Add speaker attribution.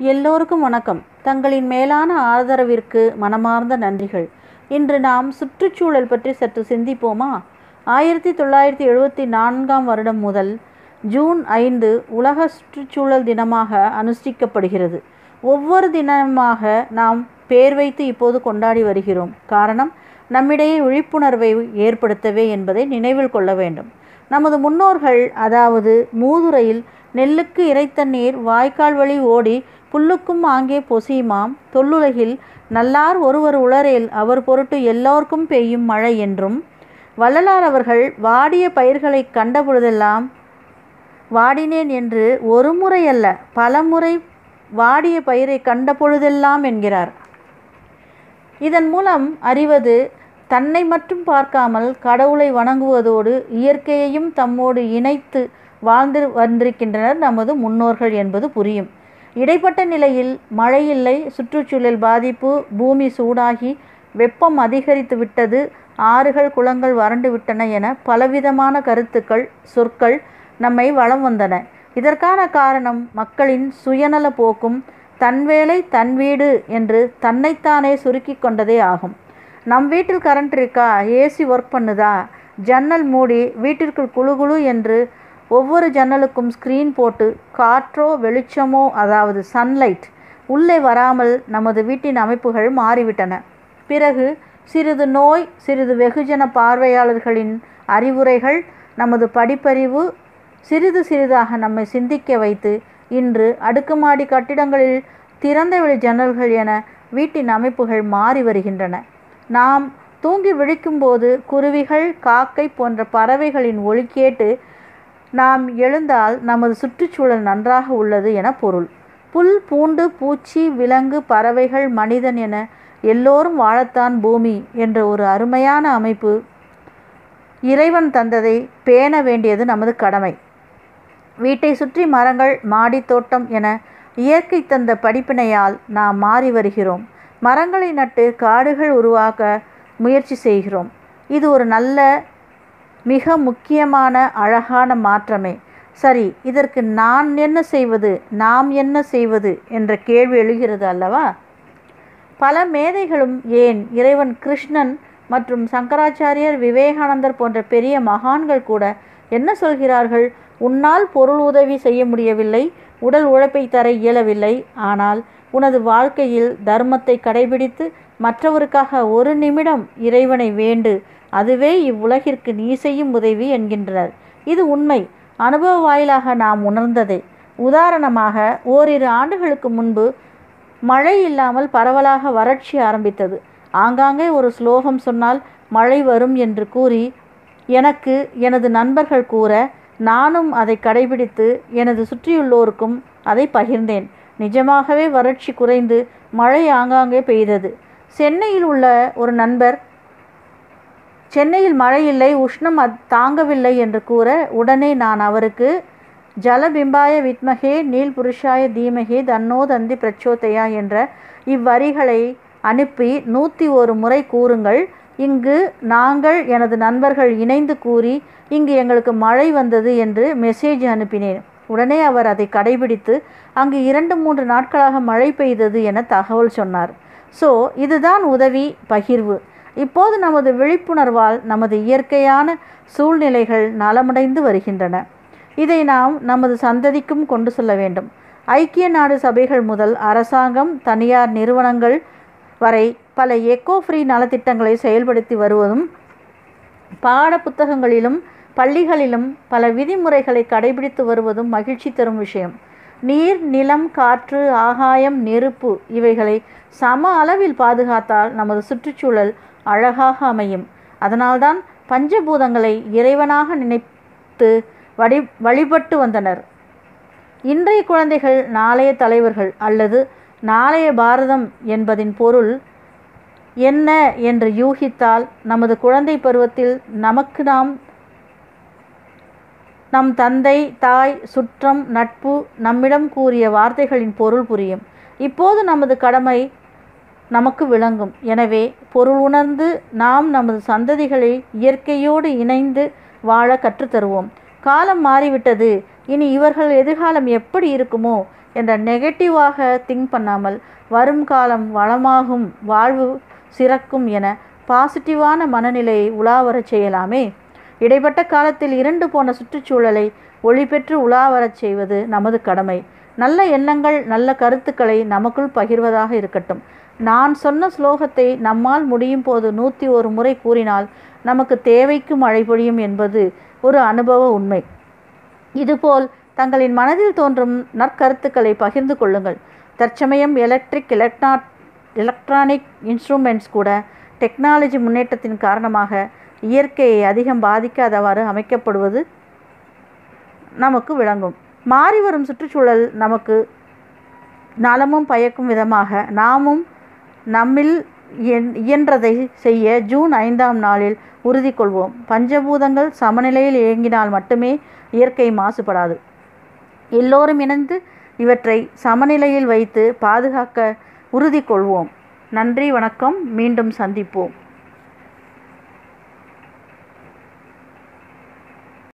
Speaker 1: எல்லோருக்கும் வணக்கம் தங்களின் மேலான ஆதரவிற்கு மனமார்ந்த நன்றிகள் இன்று நாம் சுற்றுச்சூழல் பற்றி சற்று சிந்திப்போமா ஆயிரத்தி தொள்ளாயிரத்தி எழுபத்தி நான்காம் வருடம் முதல் ஜூன் ஐந்து உலக சுற்றுச்சூழல் தினமாக அனுஷ்டிக்கப்படுகிறது ஒவ்வொரு தினமாக நாம் பேர் வைத்து இப்போது கொண்டாடி வருகிறோம் காரணம் நம்மிடையே விழிப்புணர்வை ஏற்படுத்தவே என்பதை நினைவில் கொள்ள வேண்டும் நமது முன்னோர்கள் அதாவது மூதுரையில் நெல்லுக்கு இறைத்தண்ணீர் வாய்க்கால் வழி ஓடி புல்லுக்கும் ஆங்கே பொசியுமாம் தொல்லுலகில் நல்லார் ஒருவர் உளரேல் அவர் பொருட்டு எல்லோர்க்கும் பெய்யும் மழை என்றும் வள்ளலார் அவர்கள் வாடிய பயிர்களை கண்டபொழுதெல்லாம் வாடினேன் என்று ஒரு முறை அல்ல பலமுறை வாடிய பயிரை கண்ட பொழுதெல்லாம் என்கிறார் இதன் மூலம் அறிவது தன்னை மட்டும் பார்க்காமல் கடவுளை வணங்குவதோடு இயற்கையையும் தம்மோடு இணைத்து வாழ்ந்து வந்திருக்கின்றனர் நமது முன்னோர்கள் என்பது புரியும் இடைப்பட்ட நிலையில் மழை இல்லை சுற்றுச்சூழல் பாதிப்பு பூமி சூடாகி வெப்பம் அதிகரித்து விட்டது ஆறுகள் குளங்கள் வறண்டு விட்டன என பலவிதமான கருத்துக்கள் சொற்கள் நம்மை வளம் வந்தன இதற்கான காரணம் மக்களின் சுயநல போக்கும் தன் வேலை தன் வீடு என்று தன்னைத்தானே சுருக்கி கொண்டதே ஆகும் நம் வீட்டில் கரண்ட் இருக்கா ஏசி ஒர்க் பண்ணுதா ஜன்னல் மூடி வீட்டிற்குள் குழு குழு என்று ஒவ்வொரு ஜன்னலுக்கும் ஸ்க்ரீன் போட்டு காற்றோ வெளிச்சமோ அதாவது சன்லைட் உள்ளே வராமல் நமது வீட்டின் அமைப்புகள் மாறிவிட்டன பிறகு சிறிது நோய் சிறிது வெகுஜன பார்வையாளர்களின் அறிவுரைகள் நமது படிப்பறிவு சிறிது சிறிதாக நம்மை சிந்திக்க வைத்து இன்று அடுக்குமாடி கட்டிடங்களில் திறந்தவெளி ஜன்னல்கள் என வீட்டின் அமைப்புகள் மாறி வருகின்றன நாம் தூங்கி விழிக்கும்போது குருவிகள் காக்கை போன்ற பறவைகளின் ஒலி கேட்டு நாம் எழுந்தால் நமது சுற்றுச்சூழல் நன்றாக உள்ளது என பொருள் புல் பூண்டு பூச்சி விலங்கு பறவைகள் மனிதன் என எல்லோரும் வாழத்தான் பூமி என்ற ஒரு அருமையான அமைப்பு இறைவன் தந்ததை பேண வேண்டியது நமது கடமை வீட்டை சுற்றி மரங்கள் மாடித்தோட்டம் என இயற்கை தந்த படிப்பினையால் நாம் மாறி வருகிறோம் மரங்களை நட்டு காடுகள் உருவாக்க முயற்சி செய்கிறோம் இது ஒரு நல்ல மிக முக்கியமான அழகான மாற்றமே சரி இதற்கு நான் என்ன செய்வது நாம் என்ன செய்வது என்ற கேள்வி எழுகிறது அல்லவா பல மேதைகளும் ஏன் இறைவன் கிருஷ்ணன் மற்றும் சங்கராச்சாரியர் விவேகானந்தர் போன்ற பெரிய மகான்கள் கூட என்ன சொல்கிறார்கள் உன்னால் பொருள் உதவி செய்ய முடியவில்லை உடல் உழைப்பை தர இயலவில்லை ஆனால் உனது வாழ்க்கையில் தர்மத்தை கடைபிடித்து மற்றவருக்காக ஒரு நிமிடம் இறைவனை வேண்டு அதுவே இவ்வுலகிற்கு நீ செய்யும் உதவி என்கின்றனர் இது உண்மை அனுபவ வாயிலாக நாம் உணர்ந்ததே உதாரணமாக ஓரிரு ஆண்டுகளுக்கு முன்பு மழை இல்லாமல் பரவலாக வறட்சி ஆரம்பித்தது ஆங்காங்கே ஒரு ஸ்லோகம் சொன்னால் மழை வரும் என்று கூறி எனக்கு எனது நண்பர்கள் கூற நானும் அதை கடைபிடித்து எனது சுற்றியுள்ளோருக்கும் அதை பகிர்ந்தேன் நிஜமாகவே வறட்சி குறைந்து மழை ஆங்காங்கே பெய்தது சென்னையில் உள்ள ஒரு நண்பர் சென்னையில் மழை இல்லை உஷ்ணம் தாங்கவில்லை என்று கூற உடனே நான் அவருக்கு ஜலபிம்பாய வித்மகே நீல் புருஷாய தீமகே தன்னோ தந்தி பிரச்சோதயா என்ற இவ்வரிகளை அனுப்பி நூற்றி ஒரு முறை கூறுங்கள் இங்கு நாங்கள் எனது நண்பர்கள் இணைந்து கூறி இங்கு எங்களுக்கு மழை வந்தது என்று மெசேஜ் அனுப்பினேன் உடனே அவர் அதை கடைபிடித்து அங்கு இரண்டு மூன்று நாட்களாக மழை பெய்தது என தகவல் சொன்னார் ஸோ இதுதான் உதவி பகிர்வு இப்போது நமது விழிப்புணர்வால் நமது இயற்கையான சூழ்நிலைகள் நலமடைந்து வருகின்றன இதை நாம் நமது சந்ததிக்கும் கொண்டு செல்ல வேண்டும் ஐக்கிய நாடு சபைகள் முதல் அரசாங்கம் தனியார் நிறுவனங்கள் வரை பல எக்கோ ஃப்ரீ நலத்திட்டங்களை செயல்படுத்தி வருவதும் பாட புத்தகங்களிலும் பள்ளிகளிலும் பல விதிமுறைகளை கடைபிடித்து வருவதும் மகிழ்ச்சி தரும் விஷயம் நீர் நிலம் காற்று ஆகாயம் நெருப்பு இவைகளை சம அளவில் பாதுகாத்தால் நமது சுற்றுச்சூழல் அழகாக அமையும் அதனால்தான் பஞ்சபூதங்களை இறைவனாக நினைத்து வழி வழிபட்டு வந்தனர் இன்றைய குழந்தைகள் நாளைய தலைவர்கள் அல்லது நாளைய பாரதம் என்பதின் பொருள் என்ன என்று யூகித்தால் நமது குழந்தை பருவத்தில் நமக்கு நாம் நம் தந்தை தாய் சுற்றம் நட்பு நம்மிடம் கூறிய வார்த்தைகளின் பொருள் புரியும் இப்போது நமது கடமை நமக்கு விளங்கும் எனவே பொருள் உணர்ந்து நாம் நமது சந்ததிகளை இயற்கையோடு இணைந்து வாழ கற்றுத்தருவோம் காலம் மாறிவிட்டது இனி இவர்கள் எதிர்காலம் எப்படி இருக்குமோ என்ற நெகட்டிவாக திங்க் பண்ணாமல் வரும் காலம் வளமாகும் வாழ்வு சிறக்கும் என பாசிட்டிவான மனநிலையை உலாவரச் செய்யலாமே இடைப்பட்ட காலத்தில் இருண்டு போன சுற்றுச்சூழலை ஒளி பெற்று உலாவரச் செய்வது நமது கடமை நல்ல எண்ணங்கள் நல்ல கருத்துக்களை நமக்குள் பகிர்வதாக இருக்கட்டும் நான் சொன்ன ஸ்லோகத்தை நம்மால் முடியும் போது நூற்றி ஒரு முறை கூறினால் நமக்கு தேவைக்கு மழை பொழியும் என்பது ஒரு அனுபவ உண்மை இதுபோல் தங்களின் மனதில் தோன்றும் நற்கருத்துக்களை பகிர்ந்து கொள்ளுங்கள் தற்சமயம் எலக்ட்ரிக் எலக்ட்ரா எலக்ட்ரானிக் இன்ஸ்ட்ருமெண்ட்ஸ் கூட டெக்னாலஜி முன்னேற்றத்தின் காரணமாக இயற்கையை அதிகம் பாதிக்காதவாறு அமைக்கப்படுவது நமக்கு விளங்கும் மாறி வரும் சுற்றுச்சூழல் நமக்கு நலமும் பயக்கும் விதமாக நாமும் நம்மில் இயன்- இயன்றதை செய்ய ஜூன் ஐந்தாம் நாளில் உறுதி கொள்வோம் பஞ்சபூதங்கள் சமநிலையில் இயங்கினால் மட்டுமே இயற்கை மாசுபடாது எல்லோரும் இணைந்து இவற்றை சமநிலையில் வைத்து பாதுகாக்க உறுதி கொள்வோம் நன்றி வணக்கம் மீண்டும் சந்திப்போம்